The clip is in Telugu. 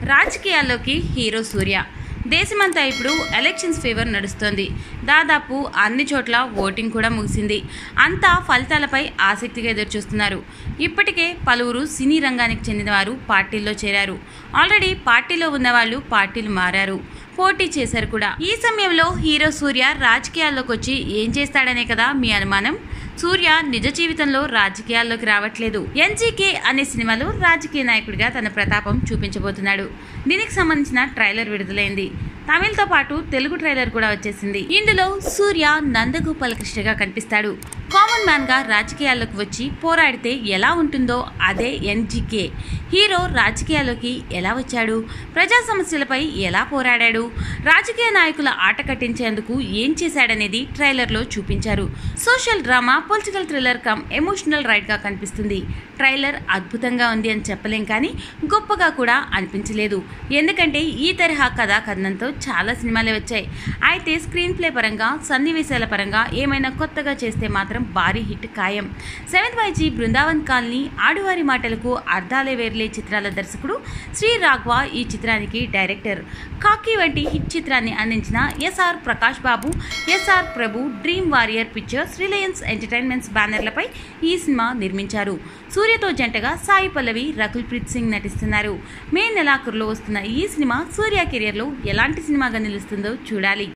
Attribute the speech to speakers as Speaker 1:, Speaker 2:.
Speaker 1: రాజకీయాల్లోకి హీరో సూర్య దేశమంతా ఇప్పుడు ఎలక్షన్స్ ఫేవర్ నడుస్తోంది దాదాపు అన్ని చోట్ల ఓటింగ్ కూడా ముగిసింది అంతా ఫలితాలపై ఆసక్తిగా ఎదురుచూస్తున్నారు ఇప్పటికే పలువురు సినీ రంగానికి చెందిన వారు పార్టీల్లో చేరారు ఆల్రెడీ పార్టీలో ఉన్నవాళ్ళు పార్టీలు మారారు పోటీ చేశారు కూడా ఈ సమయంలో హీరో సూర్య రాజకీయాల్లోకి వచ్చి ఏం చేస్తాడనే కదా మీ అనుమానం సూర్య నిజ జీవితంలో రాజకీయాల్లోకి రావట్లేదు ఎన్జీకే అనే సినిమాలో రాజకీయ నాయకుడిగా తన ప్రతాపం చూపించబోతున్నాడు దీనికి సంబంధించిన ట్రైలర్ విడుదలైంది తమిళ్తో పాటు తెలుగు ట్రైలర్ కూడా వచ్చేసింది ఇందులో సూర్య నందగోపాల కృష్ణగా కనిపిస్తాడు కామన్ మ్యాన్ గా రాజకీయాల్లోకి వచ్చి పోరాడితే ఎలా ఉంటుందో అదే ఎన్జీకే హీరో రాజకీయాల్లోకి ఎలా వచ్చాడు ప్రజా సమస్యలపై ఎలా పోరాడాడు రాజకీయ నాయకుల ఆట కట్టించేందుకు ఏం చేశాడనేది ట్రైలర్లో చూపించారు social drama political thriller cum emotional ride గా కనిపిస్తుంది ట్రైలర్ అద్భుతంగా ఉంది అని చెప్పలేం కానీ గొప్పగా కూడా అనిపించలేదు ఎందుకంటే ఈ తరహా కథా కథనంతో చాలా సినిమాలే వచ్చాయి అయితే స్క్రీన్ ప్లే పరంగా సన్నివేశాల పరంగా ఏమైనా కొత్తగా చేస్తే మాత్రం భారీ హిట్ ఖాయం సెవెంత్ వైజీ బృందావన్ కాలనీ ఆడువారి మాటలకు అర్ధాలే వేర్లే చిత్రాల దర్శకుడు శ్రీ రాఘవ ఈ చిత్రానికి డైరెక్టర్ కాకి వంటి హిట్ చిత్రాన్ని అందించిన SR Prakash Babu SR Prabhu dream warrior pictures Reliance entertainments బ్యానర్లపై ఈ సినిమా నిర్మించారు సూర్యతో జంటగా సాయి పల్లవి రకుల్ ప్రీత్ సింగ్ నటిస్తున్నారు మే నెలాఖరులో వస్తున్న ఈ సినిమా సూర్య కెరియర్లో ఎలాంటి సినిమాగా నిలుస్తుందో చూడాలి